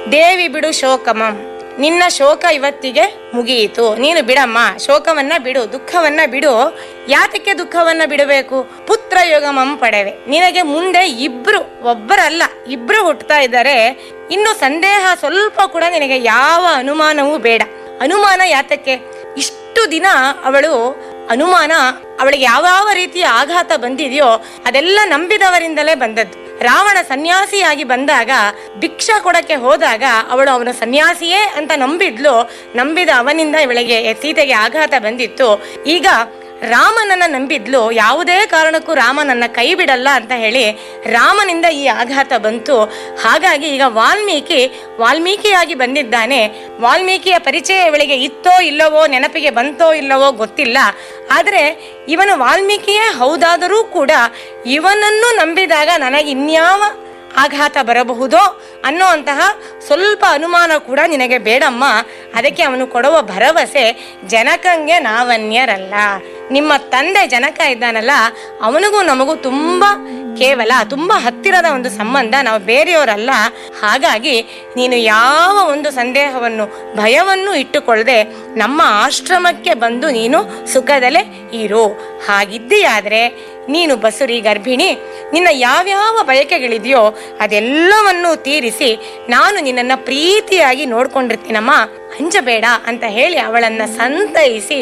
ದೇವಿ ಬಿಡು ಶೋಕಮಂ ನಿನ್ನ ಶೋಕ ಇವತ್ತಿಗೆ ಮುಗಿಯಿತು ನೀನು ಬಿಡಮ್ಮ ಶೋಕವನ್ನ ಬಿಡು ದುಃಖವನ್ನ ಬಿಡು ಯಾತಕ್ಕೆ ದುಃಖವನ್ನ ಬಿಡಬೇಕು ಪುತ್ರ ಯೋಗಮಂ ಪಡೆವೆ ನಿನಗೆ ಮುಂದೆ ಇಬ್ರು ಒಬ್ಬರಲ್ಲ ಇಬ್ರು ಹುಟ್ಟುತ್ತಾ ಇದ್ದಾರೆ ಇನ್ನು ಸಂದೇಹ ಸ್ವಲ್ಪ ಕೂಡ ನಿನಗೆ ಯಾವ ಅನುಮಾನವೂ ಬೇಡ ಅನುಮಾನ ಯಾತಕ್ಕೆ ಇಷ್ಟು ದಿನ ಅವಳು ಅನುಮಾನ ಅವಳಿಗೆ ಯಾವ ರೀತಿಯ ಆಘಾತ ಬಂದಿದೆಯೋ ಅದೆಲ್ಲ ನಂಬಿದವರಿಂದಲೇ ಬಂದದ್ದು ರಾವಣ ಸನ್ಯಾಸಿಯಾಗಿ ಬಂದಾಗ ಭಿಕ್ಷಾ ಕೊಡಕ್ಕೆ ಹೋದಾಗ ಅವಳು ಅವನ ಸನ್ಯಾಸಿಯೇ ಅಂತ ನಂಬಿದ್ಲು ನಂಬಿದ ಅವನಿಂದ ಇವಳಿಗೆ ಸೀತೆಗೆ ಆಘಾತ ಬಂದಿತ್ತು ಈಗ ರಾಮನನ್ನ ನಂಬಿದ್ಲು ಯಾವುದೇ ಕಾರಣಕ್ಕೂ ರಾಮ ನನ್ನ ಕೈ ಬಿಡಲ್ಲ ಅಂತ ಹೇಳಿ ರಾಮನಿಂದ ಈ ಆಘಾತ ಬಂತು ಹಾಗಾಗಿ ಈಗ ವಾಲ್ಮೀಕಿ ವಾಲ್ಮೀಕಿಯಾಗಿ ಬಂದಿದ್ದಾನೆ ವಾಲ್ಮೀಕಿಯ ಪರಿಚಯ ಇವಳಿಗೆ ಇತ್ತೋ ಇಲ್ಲವೋ ನೆನಪಿಗೆ ಬಂತೋ ಇಲ್ಲವೋ ಗೊತ್ತಿಲ್ಲ ಆದರೆ ಇವನು ವಾಲ್ಮೀಕಿಯೇ ಹೌದಾದರೂ ಕೂಡ ಇವನನ್ನು ನಂಬಿದಾಗ ನನಗೆ ಇನ್ಯಾವ ಆಘಾತ ಬರಬಹುದೋ ಅನ್ನೋಂತಹ ಸ್ವಲ್ಪ ಅನುಮಾನ ಕೂಡ ನಿನಗೆ ಬೇಡಮ್ಮ ಅದಕ್ಕೆ ಅವನು ಕೊಡುವ ಭರವಸೆ ಜನಕಂಗೆ ನಾವನ್ಯರಲ್ಲ ನಿಮ್ಮ ತಂದೆ ಜನಕ ಇದ್ದಾನಲ್ಲ ಅವನಿಗೂ ನಮಗೂ ತುಂಬಾ ಕೇವಲ ತುಂಬಾ ಹತ್ತಿರದ ಒಂದು ಸಂಬಂಧ ನಾವು ಬೇರೆಯವರಲ್ಲ ಹಾಗಾಗಿ ನೀನು ಯಾವ ಒಂದು ಸಂದೇಹವನ್ನು ಭಯವನ್ನು ಇಟ್ಟುಕೊಳ್ಳದೆ ನಮ್ಮ ಆಶ್ರಮಕ್ಕೆ ಬಂದು ನೀನು ಸುಖದಲ್ಲೇ ಇರು ಹಾಗಿದ್ದೀಯಾದ್ರೆ ನೀನು ಬಸುರಿ ಗರ್ಭಿಣಿ ನಿನ್ನ ಯಾವ್ಯಾವ ಬಯಕೆಗಳಿದೆಯೋ ಅದೆಲ್ಲವನ್ನೂ ತೀರಿಸಿ ನಾನು ನಿನ್ನನ್ನ ಪ್ರೀತಿಯಾಗಿ ನೋಡ್ಕೊಂಡಿರ್ತೀನಮ್ಮ ಅಂಜಬೇಡ ಅಂತ ಹೇಳಿ ಅವಳನ್ನ ಸಂತೈಸಿ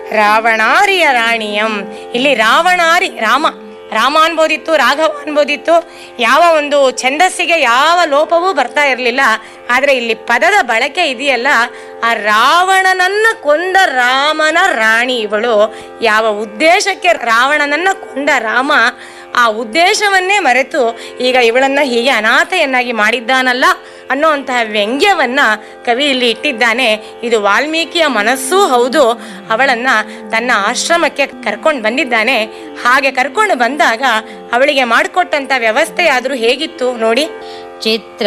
ರಾವಣಾರಿಯ ರಾಣಿಯಂ ಇಲ್ಲಿ ರಾವಣಾರಿ ರಾಮ ರಾಮ ಅನ್ಬೋದಿತ್ತು ರಾಘವ ಅನ್ಬೋದಿತ್ತು ಯಾವ ಒಂದು ಛಂದಸ್ಸಿಗೆ ಯಾವ ಲೋಪವೂ ಬರ್ತಾ ಇರಲಿಲ್ಲ ಆದ್ರೆ ಇಲ್ಲಿ ಪದದ ಬಳಕೆ ಇದೆಯಲ್ಲ ಆ ರಾವಣನನ್ನ ಕೊಂದ ರಾಮನ ರಾಣಿ ಇವಳು ಯಾವ ಉದ್ದೇಶಕ್ಕೆ ರಾವಣನನ್ನ ಕೊಂದ ರಾಮ ಆ ಉದ್ದೇಶವನ್ನೇ ಮರೆತು ಈಗ ಇವಳನ್ನ ಹೀಗೆ ಅನಾಥೆಯನ್ನಾಗಿ ಮಾಡಿದ್ದಾನಲ್ಲ ಅನ್ನುವಂತಹ ವ್ಯಂಗ್ಯವನ್ನ ಕವಿ ಇಲ್ಲಿ ಇಟ್ಟಿದ್ದಾನೆ ಇದು ವಾಲ್ಮೀಕಿಯ ಮನಸ್ಸೂ ಹೌದು ಅವಳನ್ನ ತನ್ನ ಆಶ್ರಮಕ್ಕೆ ಕರ್ಕೊಂಡು ಬಂದಿದ್ದಾನೆ ಹಾಗೆ ಕರ್ಕೊಂಡು ಬಂದಾಗ ಅವಳಿಗೆ ಮಾಡಿಕೊಟ್ಟಂತ ವ್ಯವಸ್ಥೆ ಆದ್ರೂ ಹೇಗಿತ್ತು ನೋಡಿ ಚಿತ್ರ